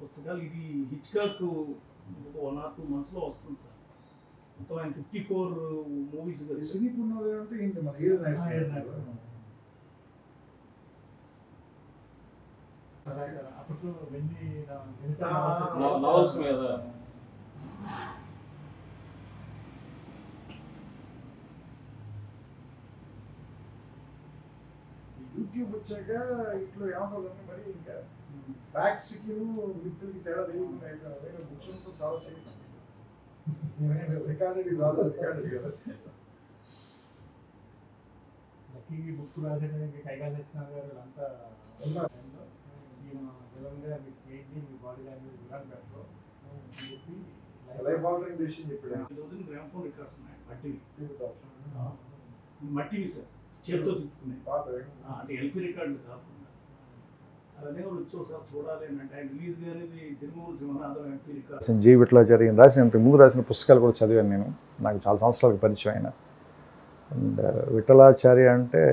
పుస్తకాలు ఇది Hitchcock one or two మంత్స్లో వస్తుంది సార్ మొత్తం ఆయన ఫిఫ్టీ ఫోర్ మూవీస్ సినీ పుణ్యం అంటే ఏంటి మన ఏడు అప్పట్లో వెండి నవల్స్ మీద యూట్యూబ్ వచ్చాక ఇంట్లో ఏమవుతుందంటే మరి ఇంకా ఫ్యాక్ట్స్ కి మిత్రులకి తేడా తెలియకుండా బుక్స్ ఉంటూ చాలా సేఫ్ రికార్డెడ్ ఇది ఆల్ రికార్డెడ్ కదా లక్కీ బుక్ రాసేటానికి కైగాల్ దర్శన గారు అంతా ఉన్నారు. ఈయన విధంగా మీకు ఏంటి మీ బాడీ లాంగ్వేజ్ విధానం పెట్టరు అని చెప్పి లైఫ్ ఆల్టరింగ్ డెసిషన్ చెప్పాడు థౌసండ్ గ్రామ్ఫోన్ రికార్డ్స్ ఉన్నాయి మట్టివి ఆయన. మట్టివి సార్ చేతితో తిప్పుకున్నాయి పాత ఆ, అంటే ఎల్పి రికార్డులు కాకుండా అదే వాళ్ళు వచ్చి ఒకసారి చూడాలి అని అంటే ఆయన రిలీజ్ కానీ సినిమా సింహనాథం ఎల్పి రికార్డ్ రాసిన జీ విట్లాచారి రాసిన ఇంతకు ముందు రాసిన పుస్తకాలు కూడా చదివాను నేను నాకు చాలా సంవత్సరాలకు పరిచయం ఆయన అండ్ విఠలాచార్య అంటే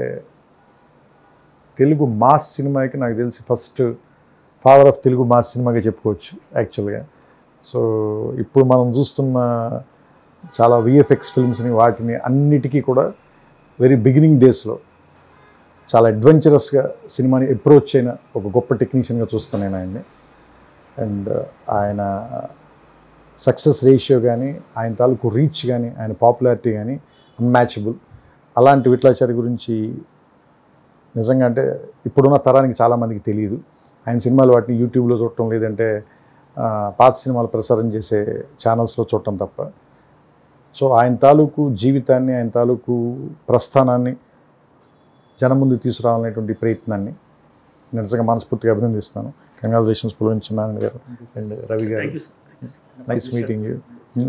తెలుగు మాస్ సినిమాకి నాకు తెలిసి first father of Telugu mass సినిమాగా చెప్పుకోవచ్చు యాక్చువల్గా సో ఇప్పుడు మనం చూస్తున్న చాలా విఎఫ్ఎక్స్ ఫిల్మ్స్ని వాటిని అన్నిటికీ కూడా వెరీ బిగినింగ్ డేస్లో చాలా అడ్వెంచరస్గా సినిమాని అప్రోచ్ అయిన ఒక గొప్ప టెక్నీషియన్గా చూస్తాను నేను ఆయన్ని అండ్ ఆయన సక్సెస్ రేషియో కానీ ఆయన తాలూకు రీచ్ కానీ ఆయన పాపులారిటీ కానీ అన్మ్యాచబుల్ అలాంటి విట్లాచారి గురించి నిజంగా అంటే ఇప్పుడున్న తరానికి చాలామందికి తెలియదు ఆయన సినిమాలు వాటిని యూట్యూబ్లో చూడటం లేదంటే ఆ, పాత సినిమాలు ప్రసారం చేసే ఛానల్స్లో చూడటం తప్ప సో ఆయన తాలూకు జీవితాన్ని ఆయన తాలూకు ప్రస్థానాన్ని జనం ముందు తీసుకురావాలనేటువంటి ప్రయత్నాన్ని నేను నిజంగా మనస్ఫూర్తిగా అభినందిస్తున్నాను కంగ్రాచులేషన్స్ పులవించినారాయణ గారు అండ్ రవి గారు thank you sir nice meeting you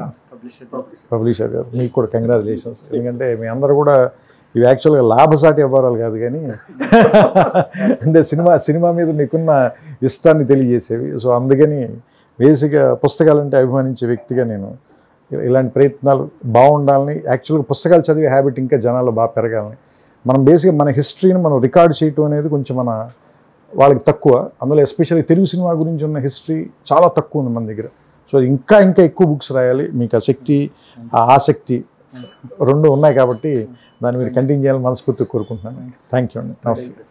publisher గారు మీకు కూడా కంగ్రాచులేషన్స్ ఎందుకంటే మీ అందరూ కూడా ఇవి యాక్చువల్గా లాభసాటి వ్యవహారాలు కాదు కానీ అంటే సినిమా సినిమా మీద మీకున్న ఇష్టాన్ని తెలియజేసేవి సో అందుకని బేసిక్గా పుస్తకాలంటే అభిమానించే వ్యక్తిగా నేను ఇ- ఇలాంటి ప్రయత్నాలు బాగుండాలని యాక్చువల్గా పుస్తకాలు చదివే హ్యాబిట్ ఇంకా జనాలు బాగా పెరగాలని మనం బేసిక్గా మన హిస్టరీని మనం రికార్డ్ చేయటం అనేది కొంచెం మన వాళ్ళకి తక్కువ అందులో ఎస్పెషల్లీ తెలుగు సినిమా గురించి ఉన్న హిస్టరీ చాలా తక్కువ ఉంది మన దగ్గర సో ఇంకా ఇంకా ఎక్కువ బుక్స్ రాయాలి మీకు ఆ శక్తి ఆ ఆసక్తి రెండు ఉన్నాయి కాబట్టి దాన్ని మీరు కంటిన్యూ చేయాలని మనస్ఫూర్తిగా కోరుకుంటున్నాను థ్యాంక్ యూ అండి నమస్తే